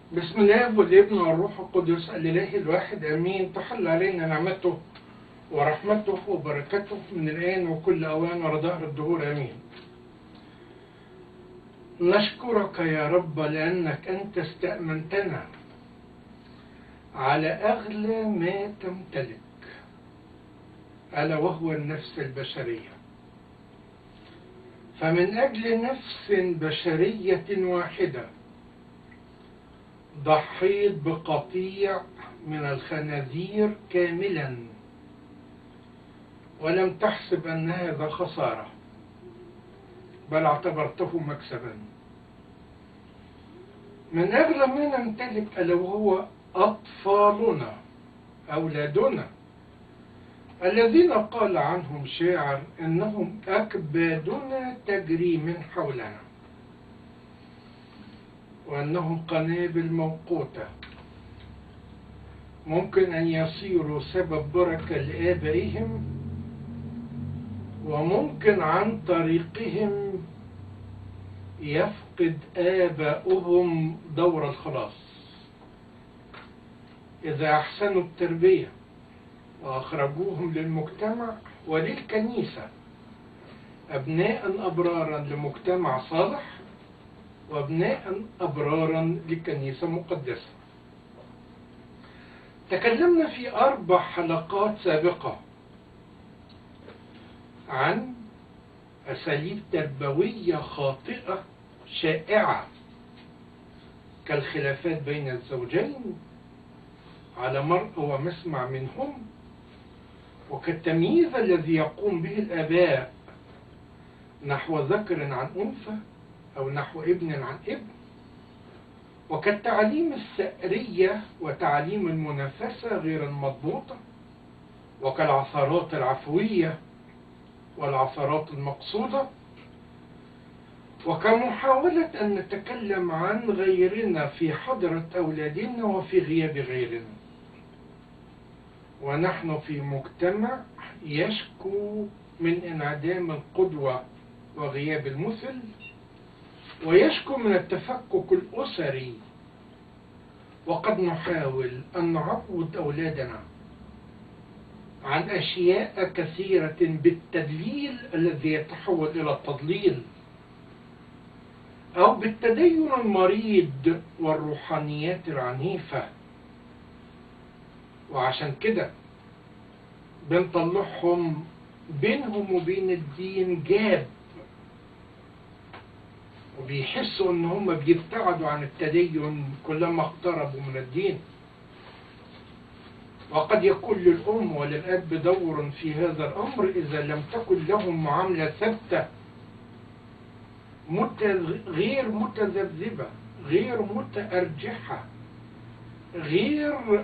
بسم الله والابن والروح القدس الإله الواحد آمين تحل علينا نعمته ورحمته وبركته من الآن وكل أوان ورضاء الدهور آمين نشكرك يا رب لأنك أنت استأمنتنا على أغلى ما تمتلك ألا وهو النفس البشرية فمن أجل نفس بشرية واحدة ضحيت بقطيع من الخنازير كاملا ولم تحسب أن هذا خسارة بل اعتبرته مكسبا من أغلى ما نمتلك ألا وهو أطفالنا أولادنا الذين قال عنهم شاعر إنهم أكبادنا تجري من حولنا وأنهم قنابل موقوتة ممكن أن يصيروا سبب بركة لآبائهم وممكن عن طريقهم يفقد آباؤهم دور الخلاص إذا أحسنوا التربية وأخرجوهم للمجتمع وللكنيسة أبناء أبرارا لمجتمع صالح وأبناء أبرارا لكنيسة مقدسة تكلمنا في أربع حلقات سابقة عن أساليب تربوية خاطئة شائعة كالخلافات بين الزوجين على مرء ومسمع منهم وكالتمييز الذي يقوم به الآباء نحو ذكر عن أنثى أو نحو ابن عن ابن وكالتعليم السأرية وتعليم المنافسة غير المضبوطة وكالعثرات العفوية والعثرات المقصودة وكمحاولة أن نتكلم عن غيرنا في حضرة أولادنا وفي غياب غيرنا ونحن في مجتمع يشكو من انعدام القدوة وغياب المثل ويشكو من التفكك الأسري وقد نحاول أن نعود أولادنا عن أشياء كثيرة بالتدليل الذي يتحول إلى التضليل أو بالتدين المريض والروحانيات العنيفة وعشان كده بنطلعهم بينهم وبين الدين جاب وبيحسوا ان هم بيبتعدوا عن التدين كلما اقتربوا من الدين وقد يكون للأم وللأب دور في هذا الأمر إذا لم تكن لهم معاملة ثابتة غير متذبذبة غير متأرجحة غير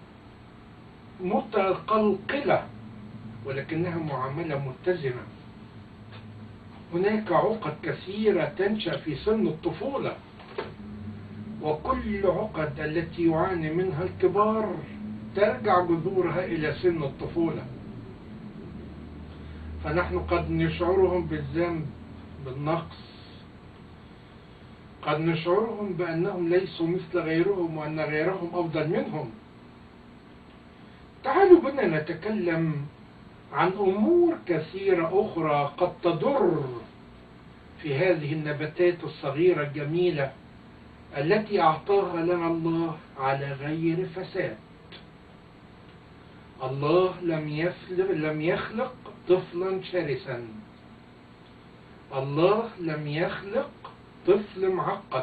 متقلقلة ولكنها معاملة متزنة هناك عقد كثيرة تنشأ في سن الطفولة وكل العقد التي يعاني منها الكبار ترجع جذورها إلى سن الطفولة فنحن قد نشعرهم بالذنب بالنقص قد نشعرهم بأنهم ليسوا مثل غيرهم وأن غيرهم أفضل منهم تعالوا بنا نتكلم عن أمور كثيرة أخرى قد تضر في هذه النباتات الصغيرة الجميلة التي أعطاها لنا الله على غير فساد الله لم يخلق, لم يخلق طفلا شرسا الله لم يخلق طفل معقد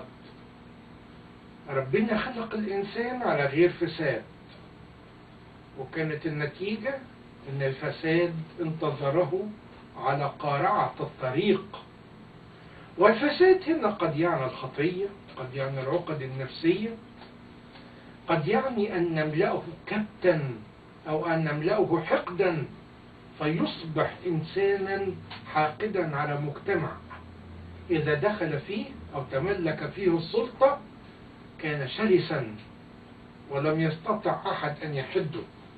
ربنا خلق الإنسان على غير فساد وكانت النتيجة أن الفساد انتظره على قارعة الطريق والفساد هنا قد يعني الخطية قد يعني العقد النفسية قد يعني أن نملأه كبتا أو أن نملأه حقدا فيصبح إنسانا حاقدا على مجتمع إذا دخل فيه أو تملك فيه السلطة كان شرسا ولم يستطع أحد أن يحده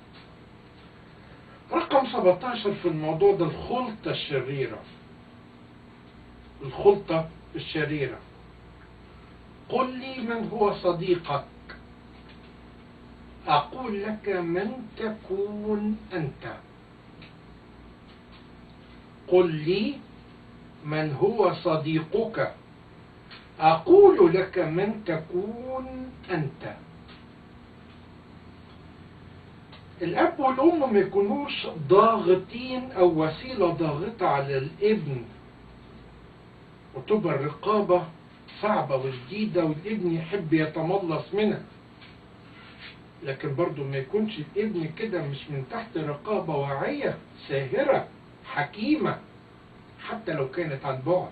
رقم 17 في الموضوع ده الخلطة الشريرة الخلطة الشريرة قل لي من هو صديقك أقول لك من تكون أنت قل لي من هو صديقك أقول لك من تكون أنت الأب والأم ما يكونوش ضاغطين أو وسيلة ضاغطة على الابن وتبقى الرقابة صعبة وجديدة والابن يحب يتملص منها لكن برضه ما يكونش الابن كده مش من تحت رقابة واعية ساهرة حكيمة حتى لو كانت عن بعد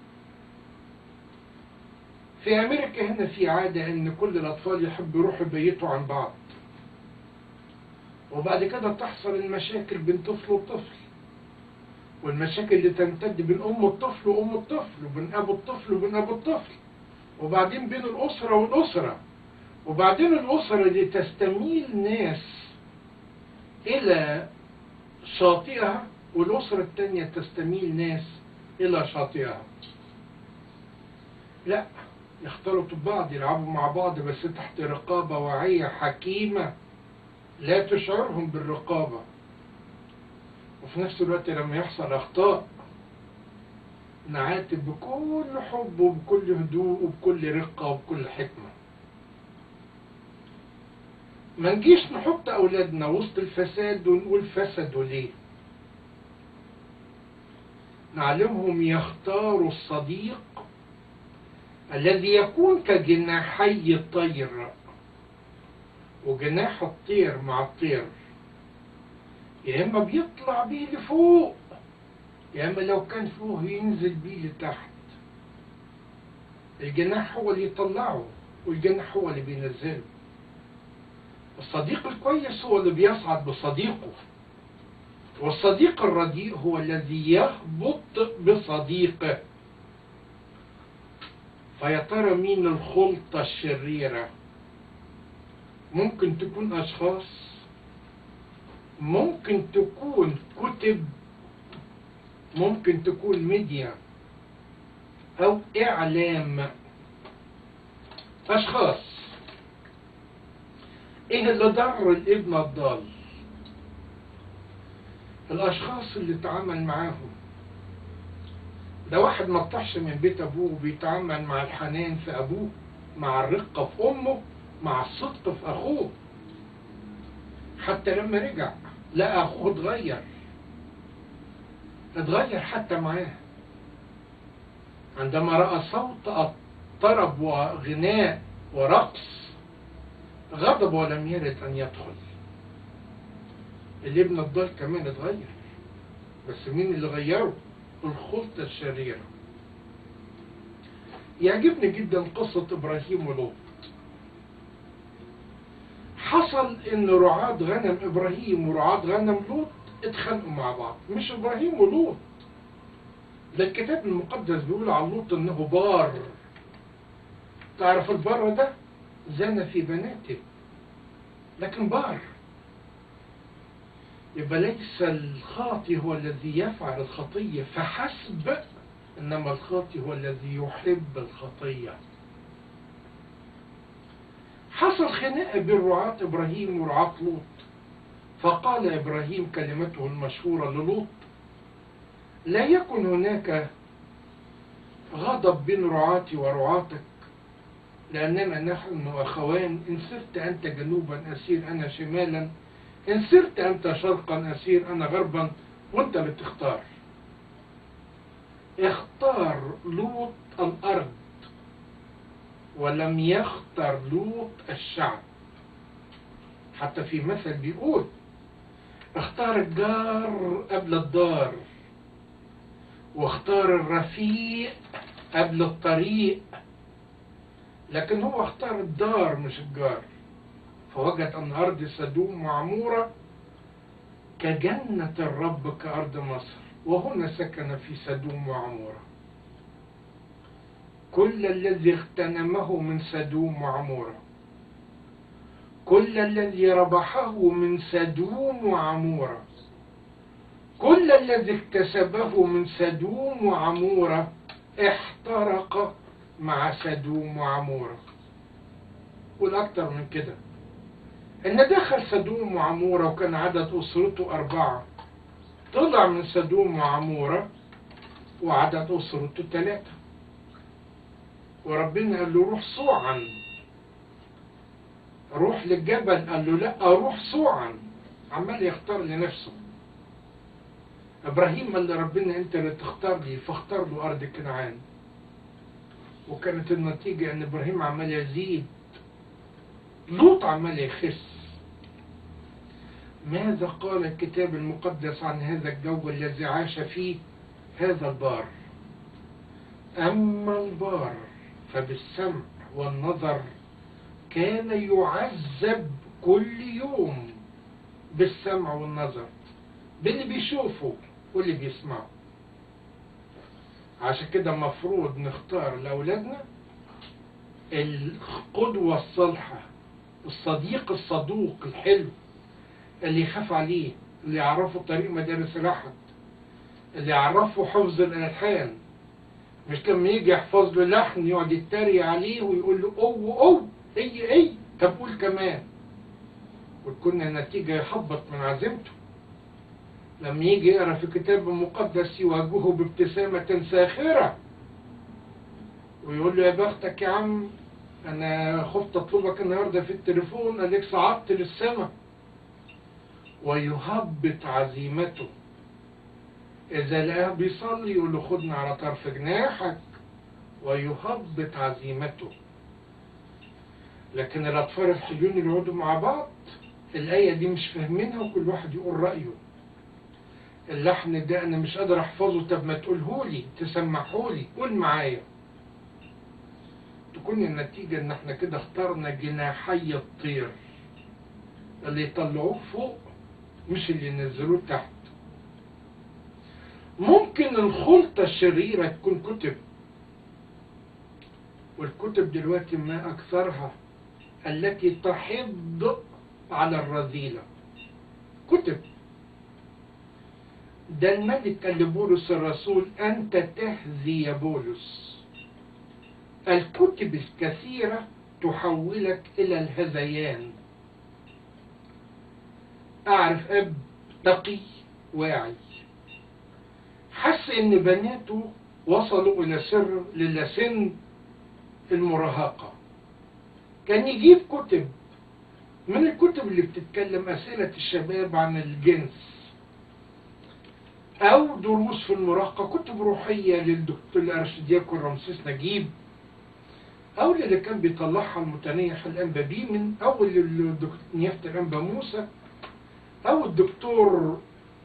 في أمريكا هنا في عادة إن كل الأطفال يحبوا يروحوا يبيتوا عن بعض وبعد كده تحصل المشاكل بين طفل وطفل والمشاكل اللي تمتد بين أم الطفل وأم الطفل وبين أبو الطفل وبين أبو الطفل وبعدين بين الأسرة والأسرة وبعدين الأسرة دي تستميل ناس إلى شاطئها والأسرة التانية تستميل ناس إلى شاطئها لا يختلطوا ببعض يلعبوا مع بعض بس تحت رقابة واعية حكيمة لا تشعرهم بالرقابة وفي نفس الوقت لما يحصل أخطاء نعاتب بكل حب وبكل هدوء وبكل رقة وبكل حكمة ما نجيش نحط أولادنا وسط الفساد ونقول فسدوا ليه نعلمهم يختاروا الصديق الذي يكون كجناحي الطير وجناح الطير مع الطير يا اما بيطلع بيه لفوق يا اما لو كان فوق ينزل بيه لتحت الجناح هو اللي يطلعه والجناح هو اللي بينزله الصديق الكويس هو اللي بيصعد بصديقه والصديق الرديء هو الذي يهبط بصديقه فيا ترى مين الخلطة الشريرة ممكن تكون أشخاص ممكن تكون كتب ممكن تكون ميديا أو إعلام أشخاص إيه اللي ضر الابن الضال الأشخاص اللي اتعامل معاهم ده واحد ما طلعش من بيت أبوه بيتعامل مع الحنان في أبوه مع الرقة في أمه مع الصدق في أخوه حتى لما رجع لقى أخوه اتغير اتغير حتى معاه عندما رأى صوت طرب وغناء ورقص غضب ولم يرد أن يدخل الابن الضال كمان اتغير بس مين اللي غيره الخلطة الشريرة يعجبني جدا قصة إبراهيم ولوط حصل ان رعاة غنم ابراهيم ورعاة غنم لوط اتخانقوا مع بعض مش ابراهيم ولوط ده الكتاب المقدس بيقول عن لوط انه بار تعرف البار ده زنى في بناته لكن بار يبقى ليس الخاطي هو الذي يفعل الخطية فحسب إنما الخاطي هو الذي يحب الخطية حصل خناقة بين رعاة إبراهيم ورعاة لوط فقال إبراهيم كلمته المشهورة للوط لا يكن هناك غضب بين رعاتي ورعاتك لأننا نحن أخوان إن سرت أنت جنوبا أسير أنا شمالا إن سرت أنت شرقا أسير أنا غربا وأنت اللي تختار اختار لوط الأرض ولم يختر لوط الشعب حتى في مثل بيقول اختار الجار قبل الدار واختار الرفيق قبل الطريق لكن هو اختار الدار مش الجار فوجد أن أرض سدوم معمورة كجنة الرب كأرض مصر وهنا سكن في سدوم وعمورة كل الذي اغتنمه من سدوم وعمورة كل الذي ربحه من سدوم وعمورة كل الذي اكتسبه من سدوم وعمورة احترق مع سدوم وعمورة والأكثر من كده ان دخل سدوم وعمورة وكان عدد اسرته اربعة طلع من سدوم وعمورة وعدد اسرته ثلاثة وربنا قال له روح صوعا روح للجبل قال له لا روح صوعا عمال يختار لنفسه ابراهيم قال لربنا انت اللي تختار لي فاختار له ارض كنعان وكانت النتيجة ان ابراهيم عمال يزيد لوط عمال يخس ماذا قال الكتاب المقدس عن هذا الجو الذي عاش فيه هذا البار أما البار فبالسمع والنظر كان يعذب كل يوم بالسمع والنظر باللي بيشوفه واللي بيسمعه عشان كده مفروض نختار لأولادنا القدوة الصالحة الصديق الصدوق الحلو اللي يخاف عليه اللي يعرفه طريق مدارس الأحد اللي يعرفه حفظ الألحان مش لما يجي يحفظ له لحن يقعد يتريق عليه ويقول له أو أو اي اي طب قول كمان وتكون النتيجة يحبط من عزيمته لما يجي يقرا في كتاب مقدس يواجهه بابتسامة ساخرة ويقول له يا بختك يا عم انا خفت اطلبك النهارده في التليفون قالك صعدت للسماء ويهبط عزيمته اذا لقاه بيصلي يقول له خدنا على طرف جناحك ويهبط عزيمته لكن الاطفال الحلوين اللي يقعدوا مع بعض الايه دي مش فاهمينها وكل واحد يقول رايه اللحن ده انا مش قادر احفظه طب ما تقولهولي تسمعهولي قول معايا تكون النتيجة ان احنا كده اخترنا جناحي الطير اللي يطلعوه فوق مش اللي ينزلوه تحت ممكن الخلطة الشريرة تكون كتب والكتب دلوقتي ما أكثرها التي تحض على الرذيلة كتب ده الملك قال لبولس الرسول أنت تهزي يا بولس الكتب الكثيرة تحولك إلى الهذيان أعرف أب تقي واعي حس إن بناته وصلوا إلى سر لسن المراهقة كان يجيب كتب من الكتب اللي بتتكلم أسئلة الشباب عن الجنس أو دروس في المراهقة كتب روحية للدكتور الأرشدياكون رمسيس نجيب أو اللي كان بيطلعها المتنيح الأنبابي من أول الدكتور نيافة الأنبا موسى أو الدكتور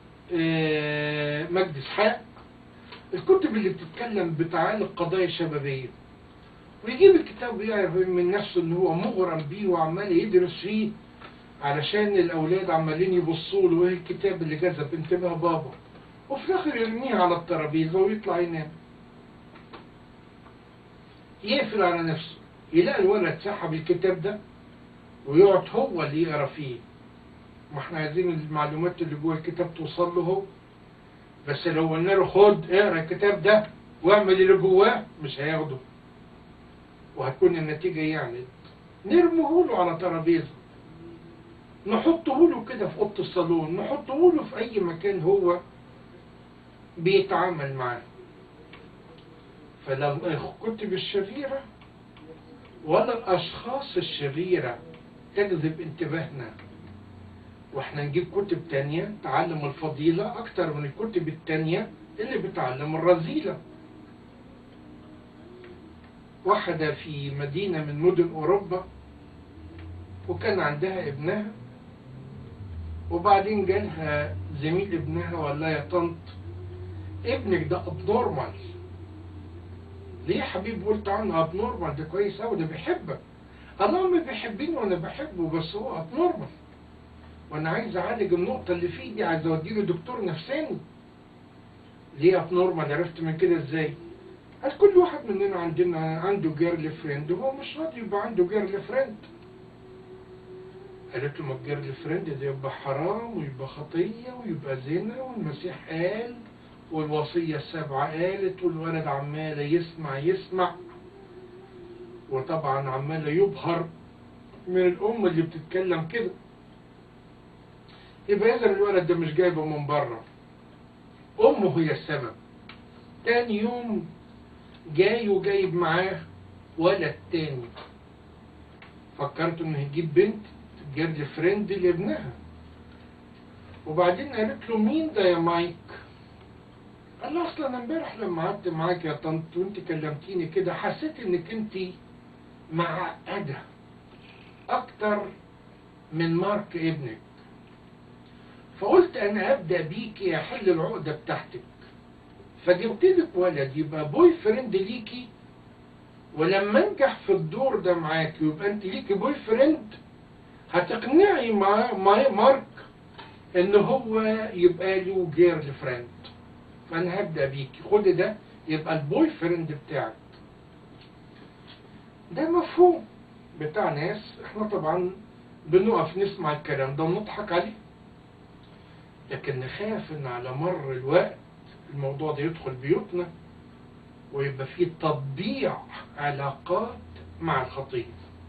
مجدي إسحاق الكتب اللي بتتكلم بتعالج قضايا شبابية ويجيب الكتاب ويعرف من نفسه ان هو مغرم بيه وعمال يدرس فيه علشان الاولاد عمالين يبصوا له ايه الكتاب اللي جذب انتباه بابا وفي الاخر يرميه على الترابيزه ويطلع ينام يقفل على نفسه يلاقي الولد سحب الكتاب ده ويقعد هو اللي يقرا فيه ما احنا عايزين المعلومات اللي جوه الكتاب توصل له هو بس لو قلنا له خد اقرا الكتاب ده واعمل اللي جواه مش هياخده وهتكون النتيجة يعني نرميه له على ترابيزه نحطه له كده في أوضة الصالون نحطه له في أي مكان هو بيتعامل معاه فلا الكتب الشريرة ولا الأشخاص الشريرة تجذب انتباهنا واحنا نجيب كتب تانية تعلم الفضيلة أكتر من الكتب التانية اللي بتعلم الرذيلة واحدة في مدينة من مدن أوروبا وكان عندها ابنها وبعدين جالها زميل ابنها ولا يا طنط ابنك ده ابنورمال ليه يا حبيبي قلت عنه ابنورمال ده كويس قوي ده بيحبك الله ما بيحبني وانا بحبه بس هو ابنورمال وانا عايز اعالج النقطة اللي فيه دي عايز اوديله دكتور نفساني ليه ابنورمال عرفت من كده ازاي قال كل واحد مننا عندنا عنده جيرل فريند وهو مش راضي يبقى عنده جيرل فريند قالت له ما الجيرل فريند ده يبقى حرام ويبقى خطية ويبقى زنا والمسيح قال والوصية السبعة قالت والولد عمال يسمع يسمع وطبعا عمال يبهر من الأم اللي بتتكلم كده يبقى إذا الولد ده مش جايبه من بره أمه هي السبب تاني يوم جاي وجايب معاه ولد تاني فكرت انه يجيب بنت جيرل فريند لابنها وبعدين قالت له مين ده يا مايك قال له اصلا انا امبارح لما قعدت معاك يا طنط وانت كلمتيني كده حسيت انك انت معقده اكتر من مارك ابنك فقلت انا هبدا بيكي احل العقده بتاعتك فجبت لك ولد يبقى بوي فريند ليكي ولما انجح في الدور ده معاكي ويبقى انت ليكي بوي فريند هتقنعي مع مع مارك ان هو يبقى له جيرل فريند فانا هبدا بيكي خد ده يبقى البوي فريند بتاعك ده مفهوم بتاع ناس احنا طبعا بنقف نسمع الكلام ده ونضحك عليه لكن نخاف ان على مر الوقت الموضوع ده يدخل بيوتنا ويبقى فيه تطبيع علاقات مع الخطية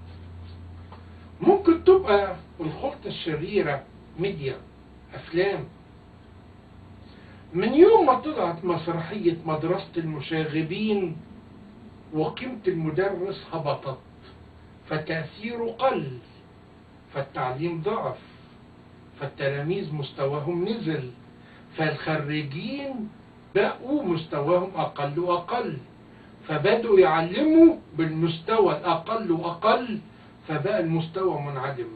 ممكن تبقى الخلطة الشريرة ميديا أفلام من يوم ما طلعت مسرحية مدرسة المشاغبين وقيمة المدرس هبطت فتأثيره قل فالتعليم ضعف فالتلاميذ مستواهم نزل فالخريجين بقوا مستواهم أقل وأقل فبدأوا يعلموا بالمستوى الأقل وأقل فبقى المستوى منعدم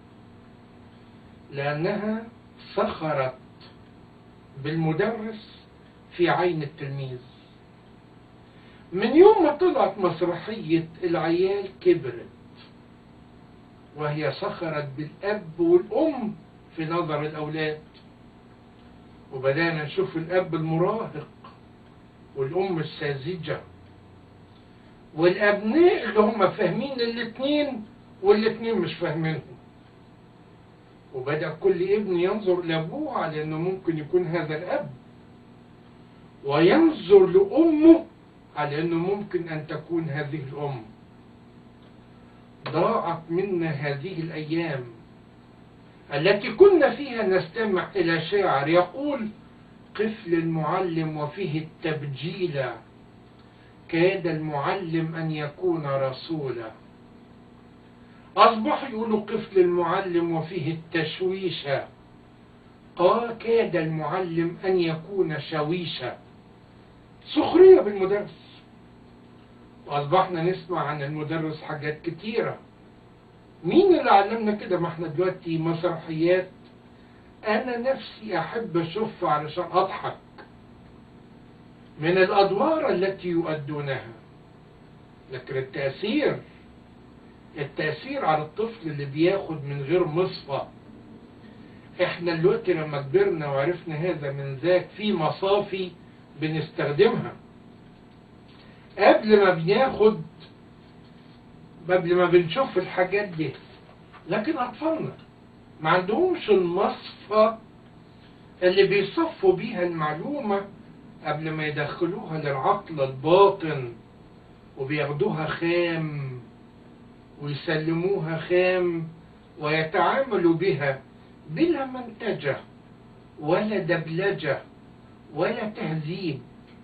لأنها سخرت بالمدرس في عين التلميذ من يوم ما طلعت مسرحية العيال كبرت وهي سخرت بالأب والأم في نظر الأولاد وبدأنا نشوف الأب المراهق والأم الساذجة والأبناء اللي هم فاهمين الاتنين والاتنين مش فاهمينهم وبدأ كل ابن ينظر لأبوه على أنه ممكن يكون هذا الأب وينظر لأمه على أنه ممكن أن تكون هذه الأم ضاعت منا هذه الأيام التي كنا فيها نستمع إلى شاعر يقول قفل المعلم وفيه التبجيل كاد المعلم أن يكون رسولا أصبح يقولوا قفل المعلم وفيه التشويش قال كاد المعلم أن يكون شويشا سخرية بالمدرس وأصبحنا نسمع عن المدرس حاجات كتيرة مين اللي علمنا كده ما احنا دلوقتي مسرحيات أنا نفسي أحب أشوفها علشان أضحك من الأدوار التي يؤدونها لكن التأثير التأثير على الطفل اللي بياخد من غير مصفى احنا دلوقتي لما كبرنا وعرفنا هذا من ذاك في مصافي بنستخدمها قبل ما بناخد قبل ما بنشوف الحاجات دي لكن أطفالنا ما عندهمش المصفى اللي بيصفوا بيها المعلومة قبل ما يدخلوها للعقل الباطن وبياخدوها خام ويسلموها خام ويتعاملوا بها بلا منتجة ولا دبلجة ولا تهذيب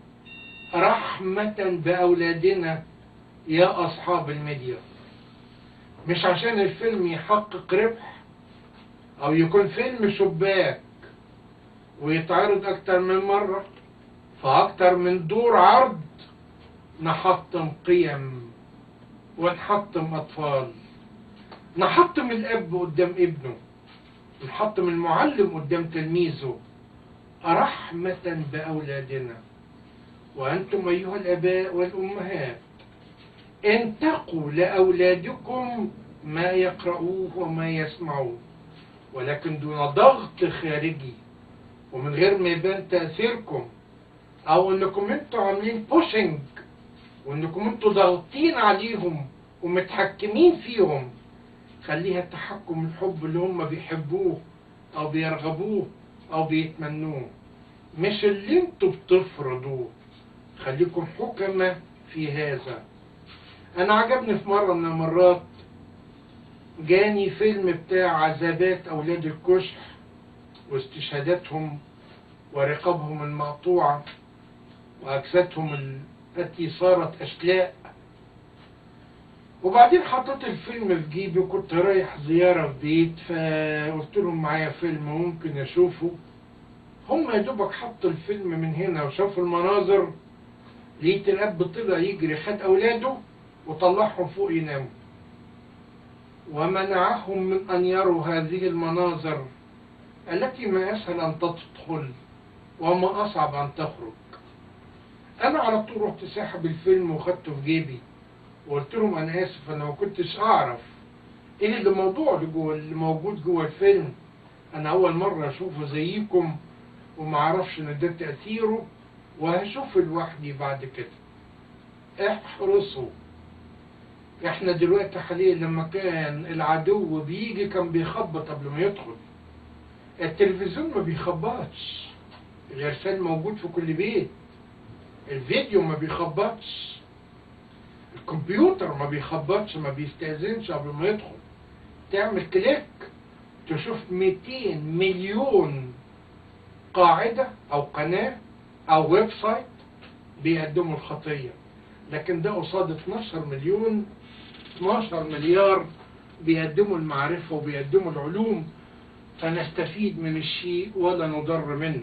رحمة بأولادنا يا أصحاب الميديا مش عشان الفيلم يحقق ربح أو يكون فيلم شباك ويتعرض أكتر من مرة فأكتر من دور عرض نحطم قيم ونحطم أطفال نحطم الأب قدام ابنه نحطم المعلم قدام تلميذه رحمة بأولادنا وأنتم أيها الآباء والأمهات انتقوا لأولادكم ما يقرؤوه وما يسمعوه ولكن دون ضغط خارجي ومن غير ما يبان تأثيركم أو إنكم أنتوا عاملين بوشنج وإنكم أنتوا ضاغطين عليهم ومتحكمين فيهم خليها التحكم الحب اللي هم بيحبوه أو بيرغبوه أو بيتمنوه مش اللي انتوا بتفرضوه خليكم حكمة في هذا أنا عجبني في مرة من المرات جاني فيلم بتاع عذابات أولاد الكشح واستشهاداتهم ورقابهم المقطوعة وأجسادهم التي صارت أشلاء وبعدين حطيت الفيلم في جيبي وكنت رايح زيارة في بيت فقلت لهم معايا فيلم ممكن أشوفه هم يا دوبك حطوا الفيلم من هنا وشافوا المناظر لقيت الأب طلع يجري خد أولاده وطلعهم فوق يناموا ومنعهم من أن يروا هذه المناظر التي ما أسهل أن تدخل وما أصعب أن تخرج أنا على طول رحت ساحب الفيلم وخدته في جيبي وقلت لهم أنا آسف أنا ما كنتش أعرف إيه اللي موضوع اللي, جوه اللي موجود جوه الفيلم أنا أول مرة أشوفه زيكم وما أعرفش إن ده تأثيره وهشوف لوحدي بعد كده احرصوا احنا دلوقتي حاليا لما كان العدو بيجي كان بيخبط قبل ما يدخل التلفزيون ما بيخبطش الارسال موجود في كل بيت الفيديو ما بيخبطش الكمبيوتر ما بيخبطش ما بيستأذنش قبل ما يدخل تعمل كليك تشوف 200 مليون قاعدة أو قناة أو ويب سايت بيقدموا الخطية لكن ده قصاد 12 مليون 12 مليار بيقدموا المعرفة وبيقدموا العلوم فنستفيد من الشيء ولا نضر منه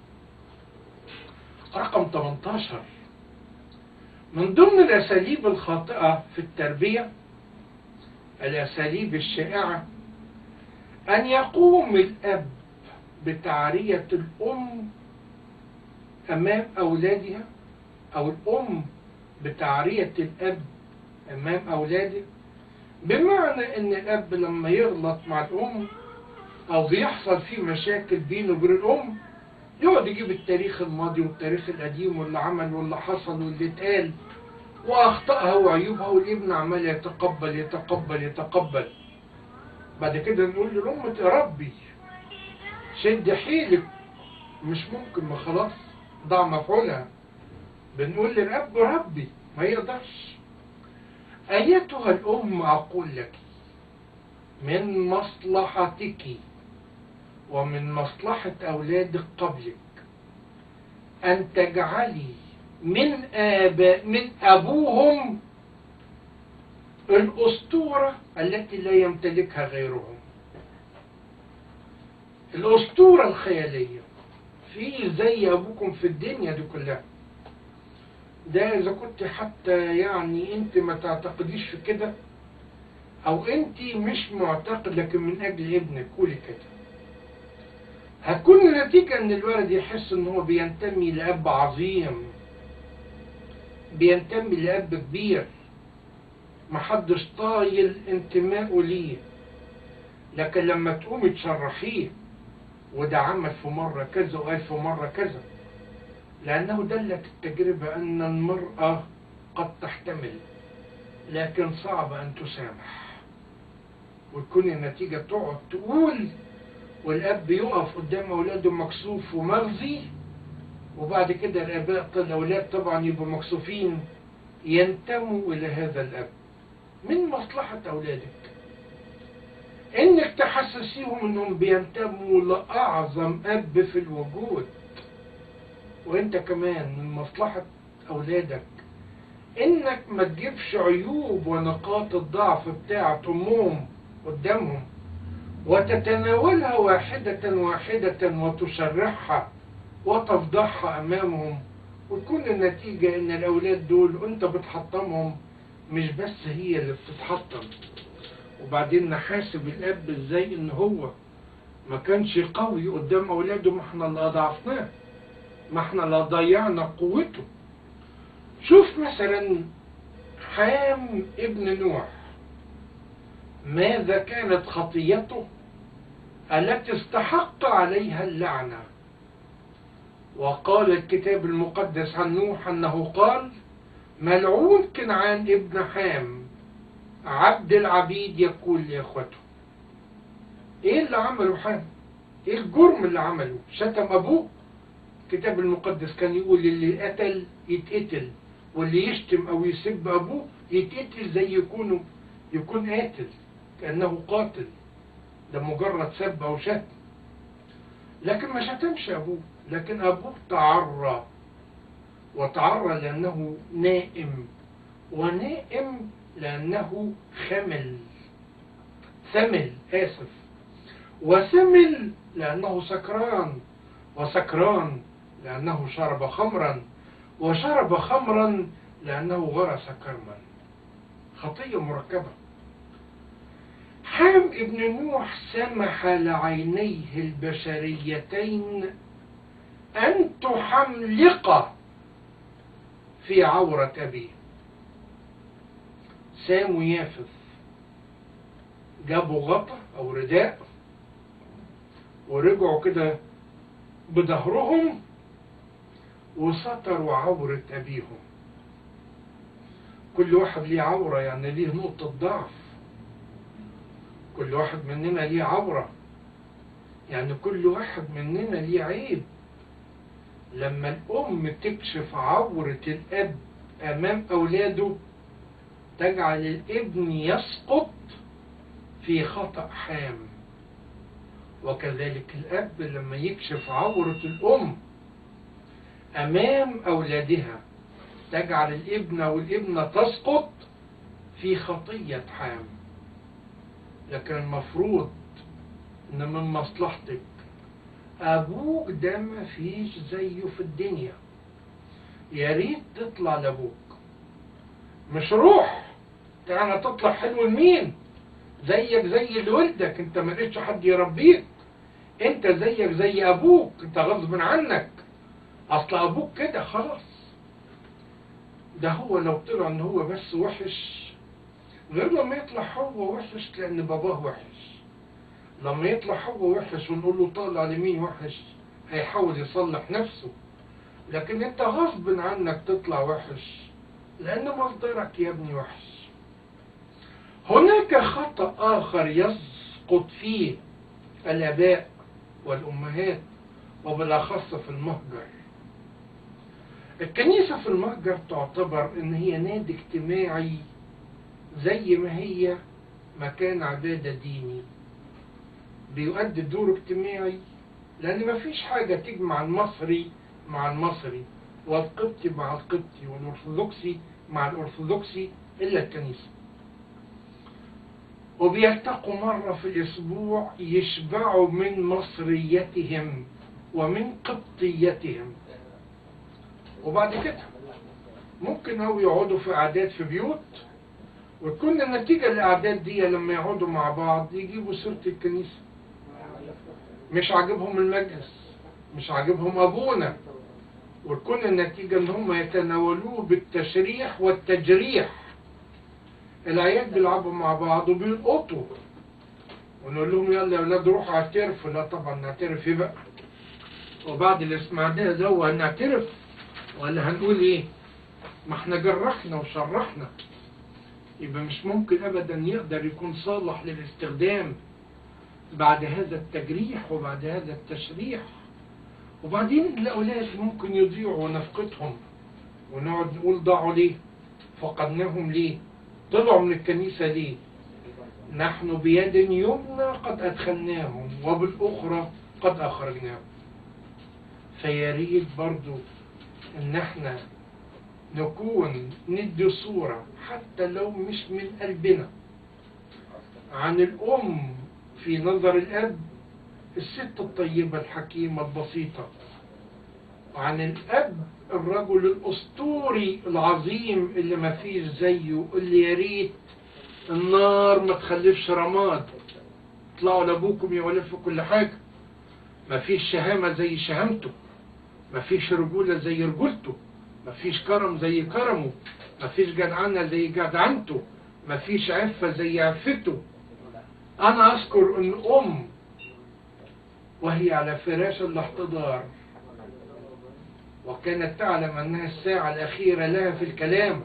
رقم 18 من ضمن الأساليب الخاطئة في التربية الأساليب الشائعة أن يقوم الأب بتعرية الأم أمام أولادها أو الأم بتعرية الأب أمام أولاده بمعنى أن الأب لما يغلط مع الأم أو بيحصل فيه مشاكل بينه وبين الأم يقعد يجيب التاريخ الماضي والتاريخ القديم واللي عمل واللي حصل واللي اتقال وأخطائها وعيوبها والابن عمال يتقبل يتقبل يتقبل بعد كده نقول للأم تربي شد حيلك مش ممكن ما خلاص ضع مفعولها بنقول للأب ربي ما يقدرش أيتها الأم أقول لك من مصلحتك ومن مصلحة أولادك قبلك أن تجعلي من آباء من أبوهم الأسطورة التي لا يمتلكها غيرهم الأسطورة الخيالية في زي أبوكم في الدنيا دي كلها ده إذا كنت حتى يعني أنت ما تعتقديش في كده أو أنت مش معتقد لكن من أجل ابنك قولي كده هتكون النتيجة ان الولد يحس ان هو بينتمي لأب عظيم بينتمي لأب كبير محدش طايل انتمائه ليه لكن لما تقوم تشرحيه وده عمل في مرة كذا وقال في مرة كذا لأنه دلت التجربة أن المرأة قد تحتمل لكن صعب أن تسامح وتكون النتيجة تقعد تقول والأب يقف قدام أولاده مكسوف ومغزي وبعد كده الآباء الأولاد طبعا يبقوا مكسوفين ينتموا إلى هذا الأب من مصلحة أولادك إنك تحسسيهم إنهم بينتموا لأعظم أب في الوجود وإنت كمان من مصلحة أولادك إنك ما تجيبش عيوب ونقاط الضعف بتاعة أمهم قدامهم وتتناولها واحدة واحدة وتشرحها وتفضحها أمامهم وتكون النتيجة إن الأولاد دول وأنت بتحطمهم مش بس هي اللي بتتحطم وبعدين نحاسب الأب إزاي إن هو ما كانش قوي قدام أولاده ما احنا اللي أضعفناه ما احنا اللي ضيعنا قوته شوف مثلا حام ابن نوح ماذا كانت خطيته التي استحق عليها اللعنة وقال الكتاب المقدس عن نوح أنه قال ملعون كنعان ابن حام عبد العبيد يقول لإخوته ايه اللي عمله حام ايه الجرم اللي عمله شتم ابوه الكتاب المقدس كان يقول اللي قتل يتقتل واللي يشتم او يسب ابوه يتقتل زي يكونه يكون قاتل كأنه قاتل ده مجرد سب أو شتم لكن ما شتمش أبوه لكن أبوه تعرى وتعرى لأنه نائم ونائم لأنه خمل ثمل آسف وثمل لأنه سكران وسكران لأنه شرب خمرا وشرب خمرا لأنه غرس كرما خطية مركبة حام ابن نوح سمح لعينيه البشريتين أن تحملق في عورة أبيه سام ويافث جابوا غطا أو رداء ورجعوا كده بظهرهم وستروا عورة أبيهم كل واحد ليه عورة يعني ليه نقطة ضعف كل واحد مننا ليه عورة يعني كل واحد مننا ليه عيب لما الأم تكشف عورة الأب أمام أولاده تجعل الابن يسقط في خطأ حام وكذلك الأب لما يكشف عورة الأم أمام أولادها تجعل الابن والابنة تسقط في خطية حام لكن المفروض ان من مصلحتك ابوك ده ما فيش زيه في الدنيا يا ريت تطلع لابوك مش روح تعالى تطلع حلو لمين زيك زي اللي ولدك انت ما لقيتش حد يربيك انت زيك زي ابوك انت غصب عنك اصل ابوك كده خلاص ده هو لو طلع ان هو بس وحش غير لما يطلع هو وحش لان باباه وحش لما يطلع هو وحش ونقول له طالع لمين وحش هيحاول يصلح نفسه لكن انت غصب عنك تطلع وحش لان مصدرك يا ابني وحش هناك خطأ آخر يسقط فيه الآباء والأمهات وبالأخص في المهجر الكنيسة في المهجر تعتبر إن هي نادي اجتماعي زي ما هي مكان عبادة ديني بيؤدي دور اجتماعي لأن ما فيش حاجة تجمع المصري مع المصري والقبطي مع القبطي والأرثوذكسي مع الأرثوذكسي إلا الكنيسة وبيلتقوا مرة في الأسبوع يشبعوا من مصريتهم ومن قبطيتهم وبعد كده ممكن أو يقعدوا في أعداد في بيوت وتكون النتيجة الأعداد دي لما يقعدوا مع بعض يجيبوا سيرة الكنيسة مش عاجبهم المجلس مش عاجبهم أبونا وتكون النتيجة إن هم يتناولوه بالتشريح والتجريح العيال بيلعبوا مع بعض وبيلقطوا ونقول لهم يلا يا ولاد روحوا اعترفوا لا طبعا نعترف ايه بقى وبعد اللي سمعناه ده هو هنعترف ولا هنقول ايه ما احنا جرحنا وشرحنا يبقى مش ممكن ابدا يقدر يكون صالح للاستخدام بعد هذا التجريح وبعد هذا التشريح وبعدين الاولاد ممكن يضيعوا ونفقدهم ونقعد نقول ضاعوا ليه فقدناهم ليه طلعوا من الكنيسة ليه نحن بيد يمنى قد أدخلناهم وبالأخرى قد أخرجناهم فياريت برضو ان احنا نكون ندي صورة حتى لو مش من قلبنا عن الأم في نظر الأب الست الطيبة الحكيمة البسيطة وعن الأب الرجل الأسطوري العظيم اللي ما فيش زيه اللي يا ريت النار ما تخلفش رماد اطلعوا لابوكم يا ولد في كل حاجة ما فيش شهامة زي شهامته ما فيش رجولة زي رجولته ما فيش كرم زي كرمه ما فيش جدعنة زي جدعنته ما فيش عفة زي عفته أنا أذكر أن أم وهي على فراش الاحتضار وكانت تعلم أنها الساعة الأخيرة لها في الكلام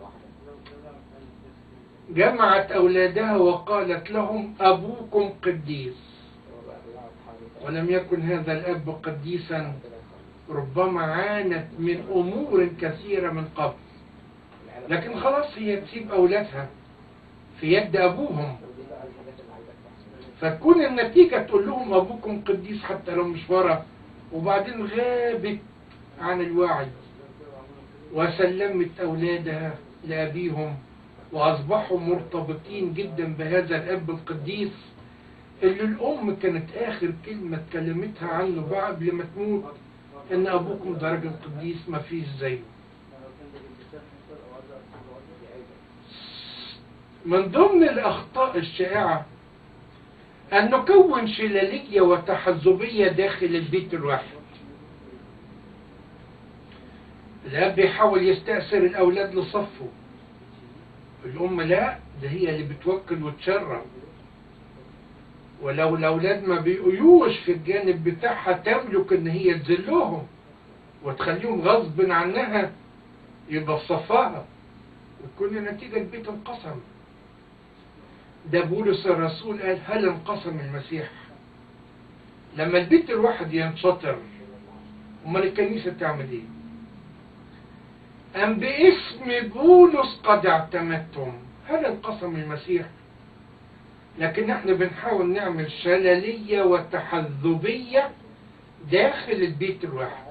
جمعت أولادها وقالت لهم أبوكم قديس ولم يكن هذا الأب قديسا ربما عانت من أمور كثيرة من قبل لكن خلاص هي تسيب أولادها في يد أبوهم فتكون النتيجة تقول لهم أبوكم قديس حتى لو مش ورا وبعدين غابت عن الوعي وسلمت أولادها لأبيهم وأصبحوا مرتبطين جدا بهذا الأب القديس اللي الأم كانت آخر كلمة اتكلمتها عنه بعد قبل ما تموت إن أبوكم ده راجل قديس ما فيش زيه من ضمن الأخطاء الشائعة أن نكون شلالية وتحزبية داخل البيت الواحد الأب يحاول يستأثر الأولاد لصفه الأم لا ده هي اللي بتوكل وتشرع ولو الأولاد ما بيقويوش في الجانب بتاعها تملك إن هي تذلهم وتخليهم غصب عنها يبقى في صفها وتكون النتيجة البيت انقسم ده بولس الرسول قال هل انقسم المسيح لما البيت الواحد ينشطر امال الكنيسة تعمل ايه أم باسم بولس قد اعتمدتم هل انقسم المسيح لكن احنا بنحاول نعمل شلالية وتحذبية داخل البيت الواحد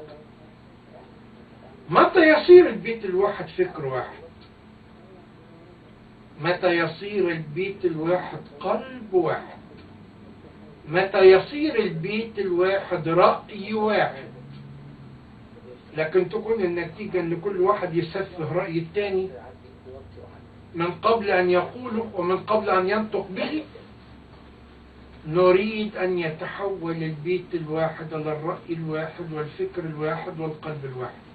متى يصير البيت الواحد فكر واحد متى يصير البيت الواحد قلب واحد متى يصير البيت الواحد رأي واحد لكن تكون النتيجة ان كل واحد يسفه رأي التاني من قبل ان يقوله ومن قبل ان ينطق به نريد ان يتحول البيت الواحد الى الرأي الواحد والفكر الواحد والقلب الواحد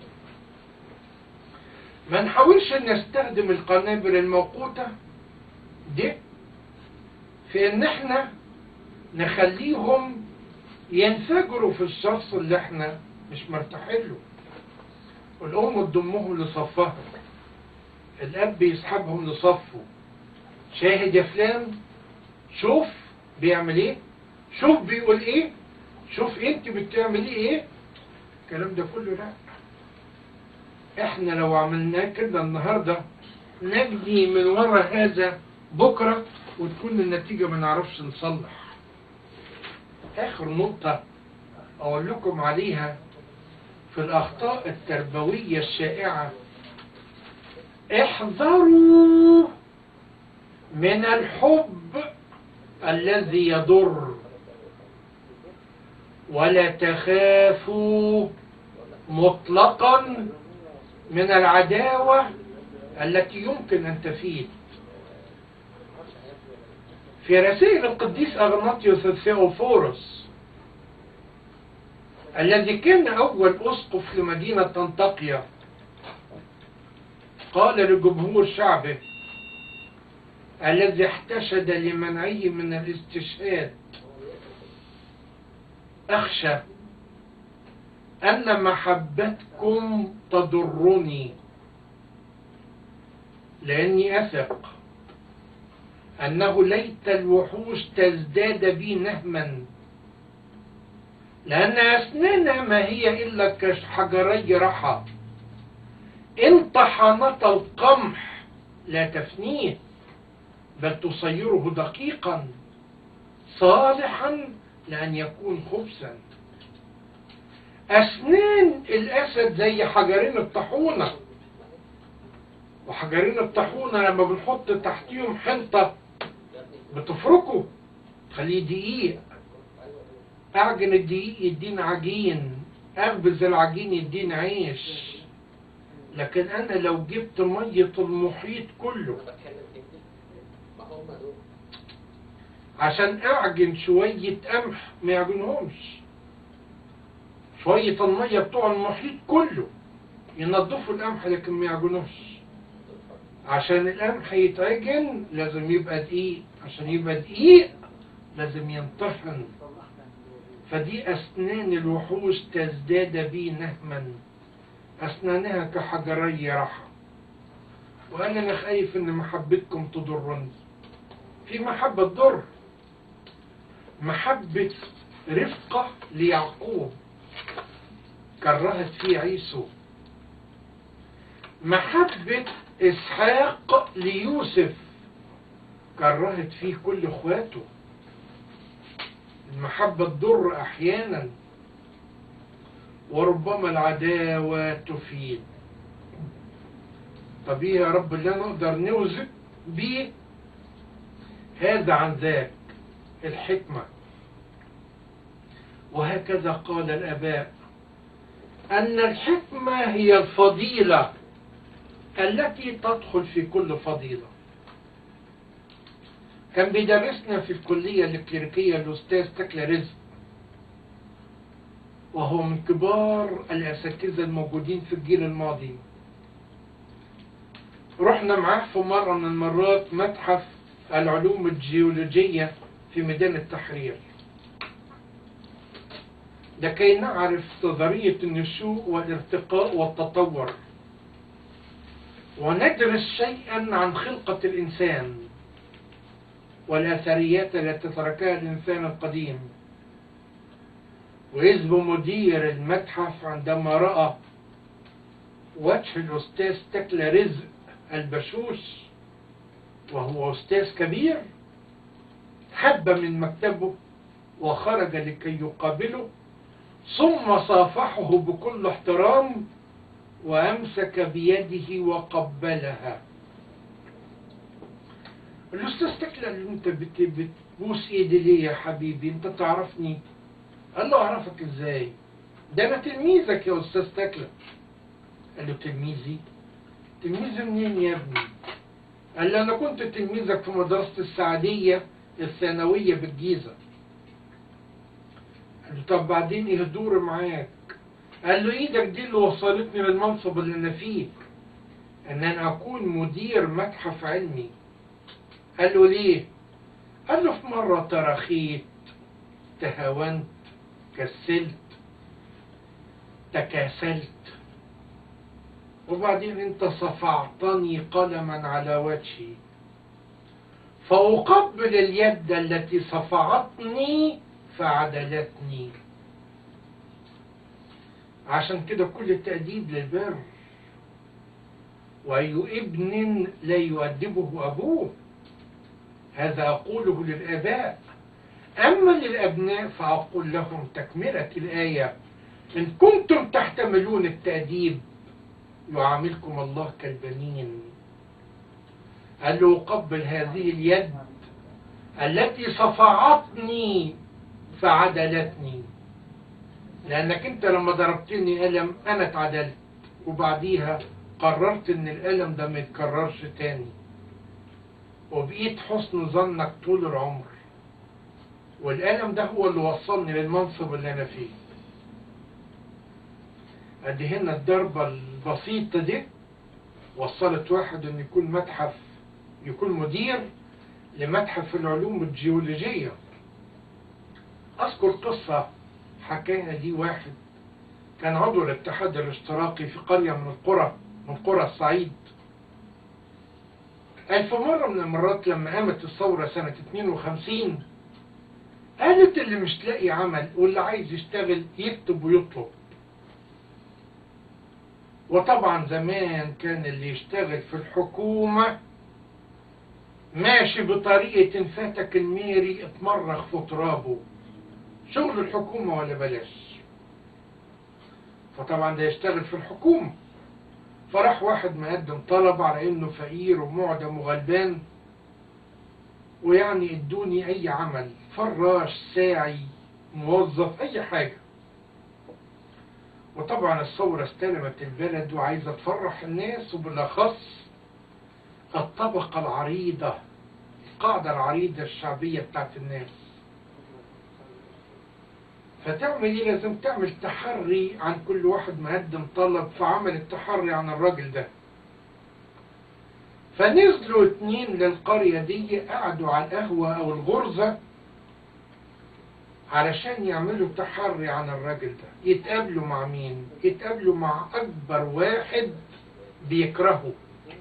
ما نحاولش ان نستخدم القنابل الموقوتة دي في ان احنا نخليهم ينفجروا في الشخص اللي احنا مش مرتاحين له والام تضمهم لصفها الاب يسحبهم لصفه شاهد يا فلان شوف بيعمل ايه شوف بيقول ايه شوف انت بتعملي ايه الكلام ده كله لا احنا لو عملناه كده النهاردة نجني من ورا هذا بكرة وتكون النتيجة ما نعرفش نصلح اخر نقطة اقول لكم عليها في الاخطاء التربوية الشائعة احذروا من الحب الذي يضر ولا تخافوا مطلقا من العداوة التي يمكن أن تفيد في رسائل القديس أغناطيوس الثيوفورس الذي كان أول أسقف لمدينة طنطاقيا قال لجمهور شعبه الذي احتشد لمنعه من الاستشهاد أخشى أن محبتكم تضرني لأني أثق أنه ليت الوحوش تزداد بي نهما لأن أسنانها ما هي إلا كحجري رحى إن طحنت القمح لا تفنيه بل تصيره دقيقا صالحا لأن يكون خبزا أسنان الأسد زي حجرين الطاحونة وحجرين الطاحونة لما بنحط تحتيهم حنطة بتفركه تخليه دقيق أعجن الدقيق يدينا عجين أخبز العجين يدينا عيش لكن أنا لو جبت مية المحيط كله عشان أعجن شوية قمح ما يعجنهمش شوية المية بتوع المحيط كله ينظفوا القمح لكن ما يعجنوش عشان القمح يتعجن لازم يبقى دقيق عشان يبقى دقيق لازم ينطحن فدي أسنان الوحوش تزداد بي نهما أسنانها كحجري رحى وأنا أنا خايف إن محبتكم تضرني في محبة ضر محبة رفقة ليعقوب كرهت فيه عيسو محبة إسحاق ليوسف كرهت فيه كل إخواته المحبة تضر أحيانا وربما العداوة تفيد طب ايه يا رب اللي نقدر نوزن بيه هذا عن ذاك الحكمة وهكذا قال الآباء أن الحكمة هي الفضيلة التي تدخل في كل فضيلة كان بيدرسنا في الكلية الكليريكية الأستاذ تكلا رزق وهو من كبار الأساتذة الموجودين في الجيل الماضي رحنا معاه في مرة من المرات متحف العلوم الجيولوجية في ميدان التحرير لكي نعرف نظرية النشوء والارتقاء والتطور وندرس شيئا عن خلقة الإنسان والأثريات التي تركها الإنسان القديم وإذ بمدير المتحف عندما رأى وجه الأستاذ تكلا رزق البشوش وهو أستاذ كبير حب من مكتبه وخرج لكي يقابله ثم صافحه بكل احترام وأمسك بيده وقبلها الأستاذ تكلا أنت بت- بتبوس إيدي ليه يا حبيبي أنت تعرفني قال له أعرفك إزاي ده أنا تلميذك يا أستاذ تكلا قال له تلميذي تلميذ منين يا ابني قال له أنا كنت تلميذك في مدرسة السعدية الثانوية بالجيزة قال له طب بعدين ايه دور معاك قال له ايدك دي اللي وصلتني للمنصب اللي انا فيه ان انا اكون مدير متحف علمي قال له ليه قال له في مرة تراخيت تهاونت كسلت تكاسلت وبعدين انت صفعتني قلما على وجهي فأقبل اليد التي صفعتني فعدلتني عشان كده كل التأديب للبر وأي ابن لا يؤدبه أبوه هذا أقوله للآباء أما للأبناء فأقول لهم تكملة الآية إن كنتم تحتملون التأديب يعاملكم الله كالبنين قال له أقبل هذه اليد التي صفعتني فعدلتني لأنك أنت لما ضربتني ألم أنا اتعدلت وبعديها قررت إن الألم ده ما يتكررش تاني وبقيت حسن ظنك طول العمر والألم ده هو اللي وصلني للمنصب اللي أنا فيه قد هنا الضربة البسيطة دي وصلت واحد إنه يكون متحف يكون مدير لمتحف العلوم الجيولوجية أذكر قصة حكاها دي واحد كان عضو الاتحاد الاشتراكي في قرية من القرى من قرى الصعيد قال في مرة من المرات لما قامت الثورة سنة 52 قالت اللي مش لاقي عمل واللي عايز يشتغل يكتب ويطلب وطبعا زمان كان اللي يشتغل في الحكومة ماشي بطريقة فاتك الميري اتمرغ في ترابه شغل الحكومة ولا بلاش فطبعا ده يشتغل في الحكومة فراح واحد مقدم طلب على انه فقير ومعدم وغلبان ويعني ادوني اي عمل فراش ساعي موظف اي حاجة وطبعا الثورة استلمت البلد وعايزة تفرح الناس وبالأخص الطبقة العريضة القاعدة العريضة الشعبية بتاعت الناس فتعمل ايه لازم تعمل تحري عن كل واحد مقدم طلب فعمل التحري عن الراجل ده فنزلوا اتنين للقرية دي قعدوا على القهوة او الغرزة علشان يعملوا تحري عن الراجل ده يتقابلوا مع مين يتقابلوا مع اكبر واحد بيكرهه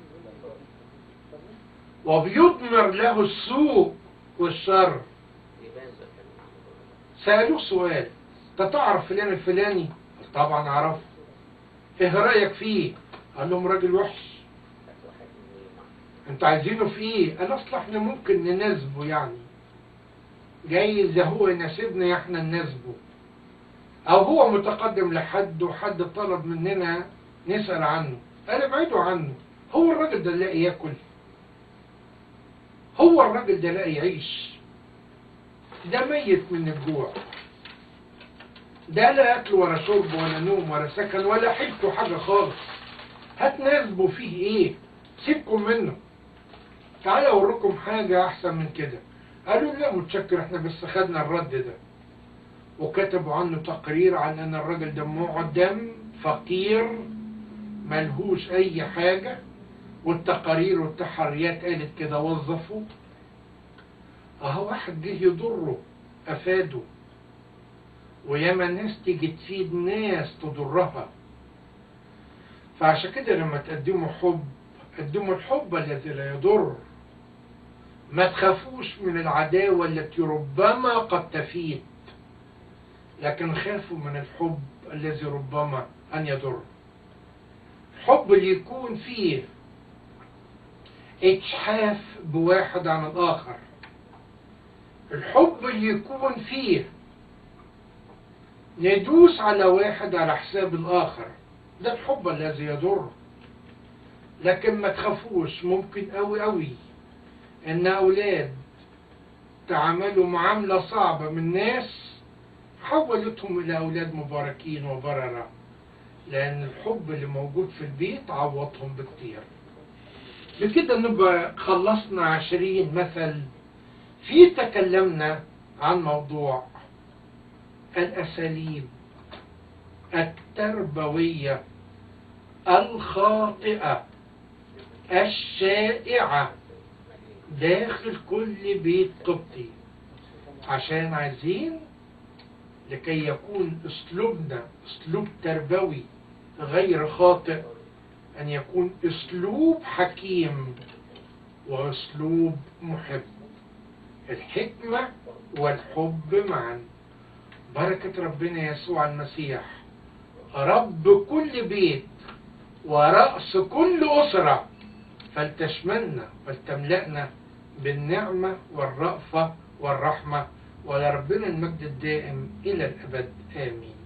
وبيضمر له السوء والشر سألوه سؤال انت تعرف فلان الفلاني طبعا اعرفه ايه رأيك فيه قال لهم راجل وحش انتوا عايزينه في ايه قال اصل احنا ممكن نناسبه يعني جايز هو يناسبنا احنا نناسبه او هو متقدم لحد وحد طلب مننا نسأل عنه قال ابعدوا عنه هو الراجل ده لاقي ياكل هو الراجل ده لاقي يعيش ده ميت من الجوع ده لا اكل ولا شرب ولا نوم ولا سكن ولا حيلته حاجه خالص هتناسبوا فيه ايه سيبكم منه تعالى اوريكم حاجه احسن من كده قالوا لا متشكر احنا بس خدنا الرد ده وكتبوا عنه تقرير عن ان الراجل ده معدم فقير ملهوش اي حاجة والتقارير والتحريات قالت كده وظفوه اهو واحد جه يضره افاده وياما ناس تيجي تفيد ناس تضرها فعشان كده لما تقدموا حب قدموا الحب الذي لا يضر ما تخافوش من العداوة التي ربما قد تفيد لكن خافوا من الحب الذي ربما أن يضر الحب اللي يكون فيه اتشحاف بواحد عن الآخر الحب اللي يكون فيه ندوس على واحد على حساب الآخر ده الحب الذي يضر لكن ما تخافوش ممكن قوي قوي ان اولاد تعاملوا معاملة صعبة من ناس حولتهم الى اولاد مباركين وبررة لان الحب اللي موجود في البيت عوضهم بكتير بكده نبقى خلصنا عشرين مثل في تكلمنا عن موضوع الاساليب التربوية الخاطئة الشائعة داخل كل بيت قبطي عشان عايزين لكي يكون اسلوبنا اسلوب تربوي غير خاطئ ان يكون اسلوب حكيم واسلوب محب الحكمة والحب معا بركة ربنا يسوع المسيح رب كل بيت ورأس كل أسرة فلتشملنا ولتملأنا بالنعمة والرأفة والرحمة ولربنا المجد الدائم إلى الأبد آمين